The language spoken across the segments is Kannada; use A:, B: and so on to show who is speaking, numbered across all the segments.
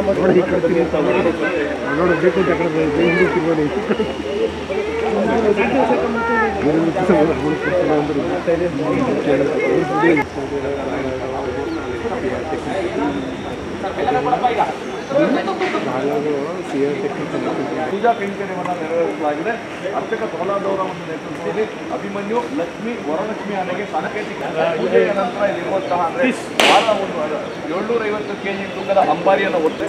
A: ನೋಡಿ ಈ ಕಡೆ ತಿರುಗಿ ನೋಡಿ ಬೇಕು ಅಂತ ಕಡೆ ಹಿಂದೆ ತಿರುಗಿ
B: ಪೂಜಾ ಕೈಂಕರ್ಯವನ್ನು ನೆರವೇರಿಸಲಾಗಿದೆ ಅರ್ಚಕ ಪ್ರಹ್ಲಾದವರವನ್ನು ನೇತೃತ್ವದಲ್ಲಿ ಅಭಿಮನ್ಯು ಲಕ್ಷ್ಮಿ ವರಲಕ್ಷ್ಮಿ ಆನೆಗೆ ಸಾಂಕೇತಿಕ ಪೂಜೆಯ ನಂತರ ಇಲ್ಲಿರುವಂತಹ ಅಂದ್ರೆ ಭಾಳ ಒಂದು ಏಳ್ನೂರ ಐವತ್ತು ಕೆಜಿ ತೂಕದ ಅಂಬಾರಿಯನ್ನು ಒತ್ತೆ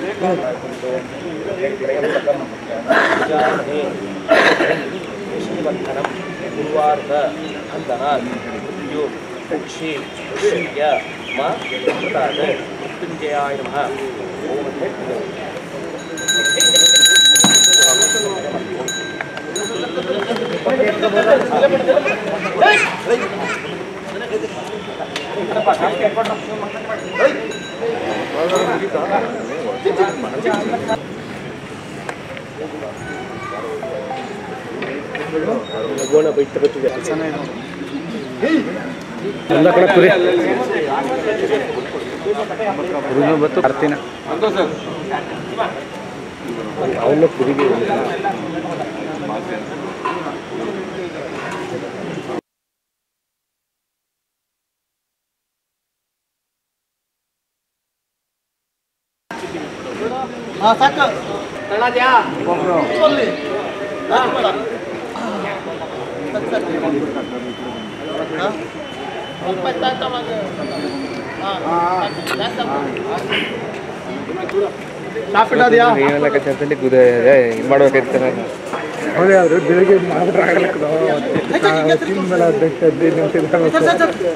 C: ಶ್ರೀವಂತನಂ ಗುರುವಾರ್ಧ ಅಂತರಾತ್ ಮೃತ್ಯು ಪಕ್ಷಿ ಋಷಿಯ ಮ ಕೃತಾದ ಮೃತ್ಯುಂಜಯಾಯ ನಮಃ ಓಂ ಅಂತ ಹೇಳ್ತಿದ್ದೇವೆ. ಗೋಣ ಬೈತ ಬತ್ತಿದೆ
A: ಎಲ್ಲ ಕಡೆ ಕುರಿ ಕುರಿನೂ ಬತ್ತು ಬರ್ತೀನ
C: ಅವನ್ನ ಕುರಿಗೆ
A: ಏನೆಲ್ಲ ಕಚೇರಿಯಲ್ಲಿ ಗುದ ಇದು ಮಾಡ್ಬೇಕಾಯ್ತಾನೆ ಹೌದೇ ಆದ್ರೆ ಬೆಳಿಗ್ಗೆ ಮಾಡಿದ್ರೆ ಆಗಲ್ಲ ತಿಂದ್ಮೇಲೆ ಹದಿನೈದು ಹದಿನೈದು ನಿಮಿಷ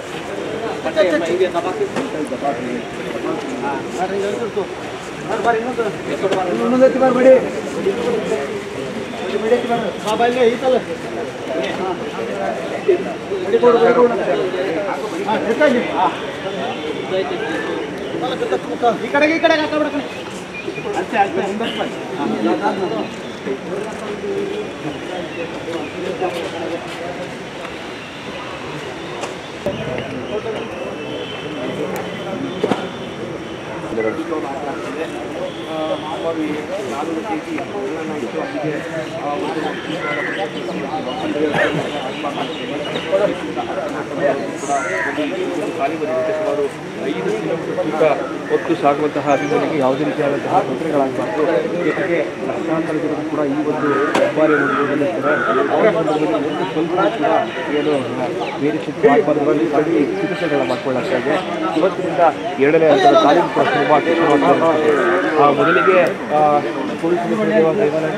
B: ಸುಮಾರು ಐದು ಕಿಲೋಮೀಟರ್ ತೂಕ ಹೊತ್ತು ಸಾಗುವಂತಹ ಅಭಿಮಾನಿಗೆ ಯಾವುದೇ ರೀತಿಯಾದಂತಹ ತೊಂದರೆಗಳಾಗಬಾರ್ದು ಜೊತೆಗೆ ಲಕ್ಷಾಂತರ ಜನರು ಕೂಡ ಈ ಒಂದು ಹೆಬ್ಬಾರಿಯನ್ನು ನೋಡಲಿರ್ತಾರೆ ಅವರ ಸಂದರ್ಭದಲ್ಲಿ ಒಂದು ಸ್ವಲ್ಪ ಕೂಡ ಏನು ಬೇರೆ ಸ್ಥಿತಿ ಆಗಬಾರ್ದು ಅನ್ನೋ ನಿಟ್ಟಿನಲ್ಲಿ ಚಿಕಿತ್ಸೆಗಳನ್ನ ಮಾಡ್ಕೊಳ್ಳಾಗ್ತಾ ಇದೆ ಇವತ್ತಿನಿಂದ ಎರಡನೇ ಹಂತದ ತಾಲೀಮು ಕೂಡ ಶುರುವಾಗಿ ಶುರುವಾಗ್ತಾ ಇದೆ. ಆ, ಮೊದಲಿಗೆ ಆ, ಪೊಲೀಸ್ ಇಲಾಖೆಯ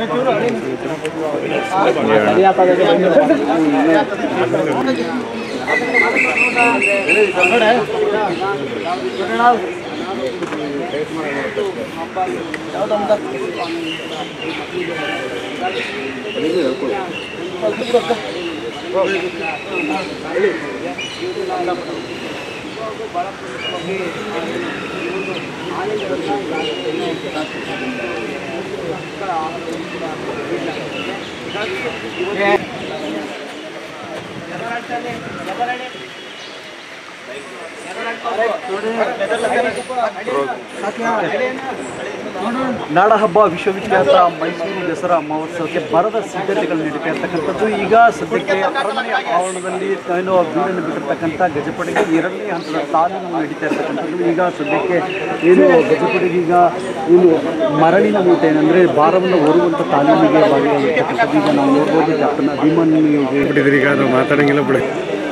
D: ನಾಡಹಬ್ಬ ವಿಶ್ವವಿಖ್ಯಾತ ಮೈಸೂರು ದಸರಾ ಮಹೋತ್ಸವಕ್ಕೆ ಬರದ ಸಿದ್ಧತೆಗಳು ನಡೀತಾ ಇರ್ತಕ್ಕಂಥದ್ದು ಈಗ ಸದ್ಯಕ್ಕೆ ಅರಮನೆ ಆವರಣದಲ್ಲಿ ಏನು ಬೀಡನ್ನು ಬಿಟ್ಟಿರ್ತಕ್ಕಂಥ ಗಜಪಡೆಗೆ ಎರಡನೇ ಹಂತದ ತಾಲೀಮು ನಡೀತಾ ಇರ್ತಕ್ಕಂಥದ್ದು ಈಗ ಸದ್ಯಕ್ಕೆ ಏನು ಗಜಪಡೆಗೆ ಈಗ ಏನು ಮರಳಿನ ಮೂಟೆ ಏನಂದರೆ ಭಾರವನ್ನು ಹೊರುವಂಥ ತಾಲೀಮಿಗೆ ಭಾಗಿಯಾಗಿರ್ತಕ್ಕಂಥದ್ದು ಈಗ ನಾವು ನೋಡ್ಬೋದು ಕ್ಯಾಪ್ಟನ್ ಅಭಿಮನ್ಯುಗೆ
A: ಬಿಟ್ಟಿದ್ರಿ ಈಗ ನಾವು ಮಾತಾಡಂಗಿಲ್ಲ ಬಿಡಿ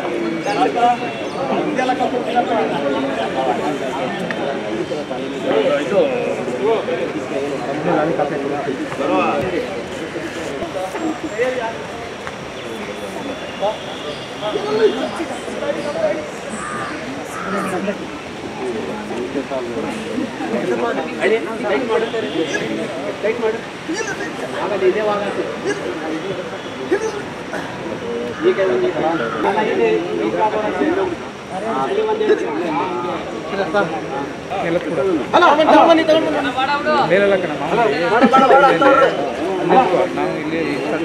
A: ಮೇಲೆಲ್ಲ ಕಣ ನಾವು ಇಲ್ಲಿ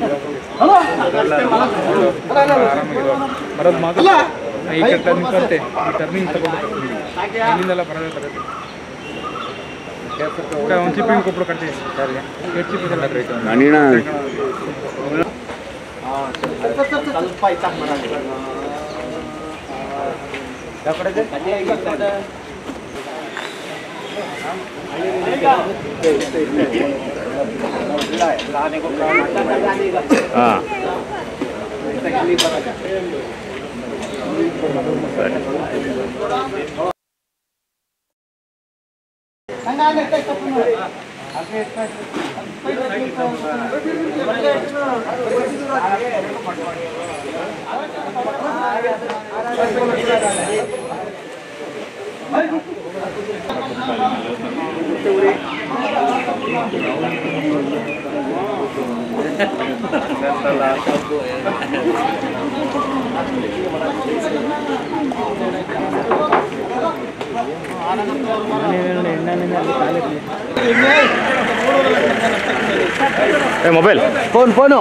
A: ಬರೋದು ಮಾತು ಈ ಕಡೆ ಟರ್ನಿಂಗ್ ಬರ್ತೆ ಈ ಟರ್ನಿಂಗ್ ತಗೊಂಡು ಇಲ್ಲಿಂದೆಲ್ಲ ಬರೋದೇ ಬರೋದು ಒಂದು ಚಿಪ್ಪಿಂಗ್ ಕೊಪ್ಪಳು ಕಟ್ತೀವಿ ಸರ್ಗೆ ಎಷ್ಟು ಚಿಪ್ ಇದೆ ರೈತ
E: ಅಣ್ಣ ಹಾಂ ಏ ಮೊಬೈಲ್
D: ಫೋನ್ ಫೋನು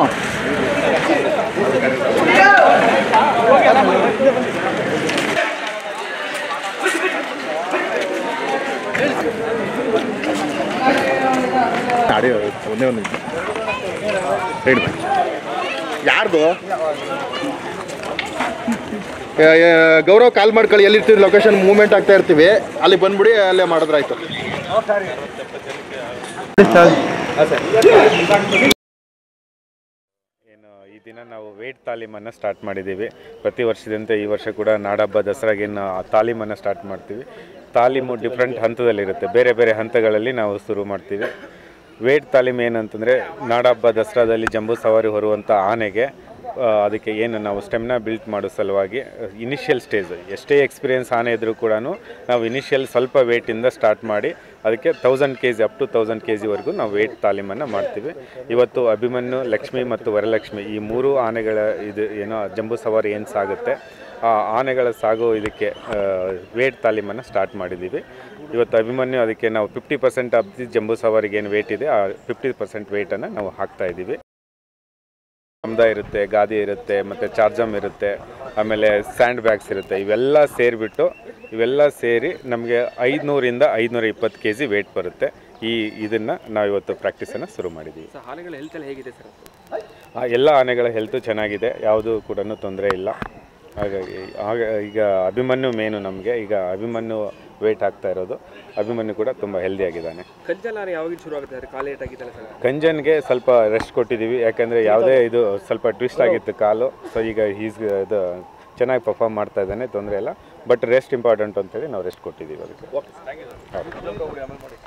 E: ಆಡಿಯೋ ಒಂದೇ ಒಂದು ನಿಮಿಷ ಹೇಳಿ ಯಾರ್ದು ಏ, ಏ, ಗೌರವ್ ಕಾಲ್ ಮಾಡ್ಕೊಳ್ಳಿ ಎಲ್ಲಿರ್ತೀವಿ ಲೊಕೇಶನ್ ಮೂವ್ಮೆಂಟ್ ಆಗ್ತಾ ಇರ್ತೀವಿ ಅಲ್ಲಿ ಬಂದ್ಬಿಡಿ ಅಲ್ಲೇ ಮಾಡಿದ್ರಾಯ್ತು
F: ಏನು ಈ ದಿನ ನಾವು ವೇಟ್ ತಾಲೀಮನ್ನು ಸ್ಟಾರ್ಟ್ ಮಾಡಿದ್ದೀವಿ ಪ್ರತಿ ವರ್ಷದಂತೆ ಈ ವರ್ಷ ಕೂಡ ನಾಡಹಬ್ಬ ದಸರಾಗೇನು ತಾಲೀಮನ್ನು ಸ್ಟಾರ್ಟ್ ಮಾಡ್ತೀವಿ ತಾಲೀಮು ಡಿಫ್ರೆಂಟ್ ಹಂತದಲ್ಲಿರುತ್ತೆ ಬೇರೆ ಬೇರೆ ಹಂತಗಳಲ್ಲಿ ನಾವು ಶುರು ಮಾಡ್ತೀವಿ ವೇಟ್ ತಾಲೀಮ್ ಏನಂತಂದರೆ ನಾಡಹಬ್ಬ ದಸರಾದಲ್ಲಿ ಜಂಬೂ ಸವಾರಿ ಹೊರುವಂಥ ಆನೆಗೆ ಆ, ಅದಕ್ಕೆ ಏನು ನಾವು ಸ್ಟೆಮ್ನ ಬಿಲ್ಟ್ ಮಾಡೋ ಸಲುವಾಗಿ ಇನಿಷಿಯಲ್ ಸ್ಟೇಜ್ ಎಷ್ಟೇ ಎಕ್ಸ್ಪೀರಿಯನ್ಸ್ ಆನೆ ಇದ್ದರೂ ಕೂಡ ನಾವು ಇನಿಷಿಯಲ್ ಸ್ವಲ್ಪ ವೇಟಿಂದ ಸ್ಟಾರ್ಟ್ ಮಾಡಿ ಅದಕ್ಕೆ thousand K G up to thousand K ಜಿವರೆಗೂ ನಾವು ವೇಟ್ ತಾಲೀಮನ್ನು ಮಾಡ್ತೀವಿ ಇವತ್ತು ಅಭಿಮನ್ಯು ಲಕ್ಷ್ಮಿ ಮತ್ತು ವರಲಕ್ಷ್ಮಿ ಈ ಮೂರು ಆನೆಗಳ ಇದು ಏನೋ ಜಂಬೂ ಸವಾರಿ ಏನು ಸಾಗುತ್ತೆ ಆ ಆನೆಗಳ ಸಾಗೋ ಇದಕ್ಕೆ ವೇಟ್ ತಾಲೀಮನ್ನು ಸ್ಟಾರ್ಟ್ ಮಾಡಿದ್ದೀವಿ ಇವತ್ತು ಅಭಿಮನ್ಯು ಅದಕ್ಕೆ ನಾವು ಫಿಫ್ಟಿ ಪರ್ಸೆಂಟ್ ಆಫ್ ದಿ ಜಂಬೂ ಸವಾರಿಗೆ ಏನು ವೇಟ್ ಇದೆ ಆ ಫಿಫ್ಟಿ ಪರ್ಸೆಂಟ್ ವೇಟನ್ನು ನಾವು ಹಾಕ್ತಾ ಇದ್ದೀವಿ ಸಮುದಾಯ ಇರುತ್ತೆ ಗಾದಿ ಇರುತ್ತೆ ಮತ್ತು ಚಾರ್ಜಮ್ ಇರುತ್ತೆ ಆಮೇಲೆ ಸ್ಯಾಂಡ್ ಬ್ಯಾಗ್ಸ್ ಇರುತ್ತೆ ಇವೆಲ್ಲ ಸೇರಿಬಿಟ್ಟು ಇವೆಲ್ಲ ಸೇರಿ ನಮಗೆ ಐದುನೂರಿಂದ ಐದುನೂರ ಇಪ್ಪತ್ತು ಕೆ ಜಿ ವೇಟ್ ಬರುತ್ತೆ ಈ ಇದನ್ನು ನಾವು ಇವತ್ತು ಪ್ರಾಕ್ಟೀಸನ್ನು ಶುರು ಮಾಡಿದ್ದೀವಿ
B: ಸರ್ ಆನೆಗಳ ಹೆಲ್ತ್ ಎಲ್ಲ ಹೇಗಿದೆ ಸರ್
F: ಆ ಎಲ್ಲ ಆನೆಗಳ ಹೆಲ್ತು ಚೆನ್ನಾಗಿದೆ ಯಾವುದೂ ಕೂಡ ತೊಂದರೆ ಇಲ್ಲ ಹಾಗಾಗಿ ಆಗ ಈಗ ಅಭಿಮನ್ಯು ಮೇನು ನಮಗೆ ಈಗ ಅಭಿಮನ್ಯು ವೇಟ್ ಆಗ್ತಾ ಇರೋದು ಅಭಿಮನ್ಯು ಕೂಡ ತುಂಬ ಹೆಲ್ದಿ ಆಗಿದ್ದಾನೆ
B: ಕಜ್ಜಲ್ ಆನೆ ಯಾವಾಗ ಶುರು ಆಗುತ್ತೆ ಸರ್ ಕಾಲ್ ಏಟ್ ಆಗಿತ್ತಲ್ಲ ಸರ್
F: ಕಂಜನ್ಗೆ ಸ್ವಲ್ಪ ರೆಸ್ಟ್ ಕೊಟ್ಟಿದ್ದೀವಿ ಯಾಕಂದರೆ ಯಾವುದೇ ಇದು ಸ್ವಲ್ಪ ಟ್ವಿಸ್ಟ್ ಆಗಿತ್ತು ಕಾಲು ಸೊ ಈಗ ಈಸ್ ಇದು ಚೆನ್ನಾಗಿ ಪರ್ಫಾರ್ಮ್ ಮಾಡ್ತಾ ಇದ್ದಾನೆ ತೊಂದರೆ ಇಲ್ಲ ಬಟ್ ರೆಸ್ಟ್ ಇಂಪಾರ್ಟೆಂಟ್ ಅಂತೇಳಿ ನಾವು ರೆಸ್ಟ್ ಕೊಟ್ಟಿದ್ದೀವಿ ಅದಕ್ಕೆ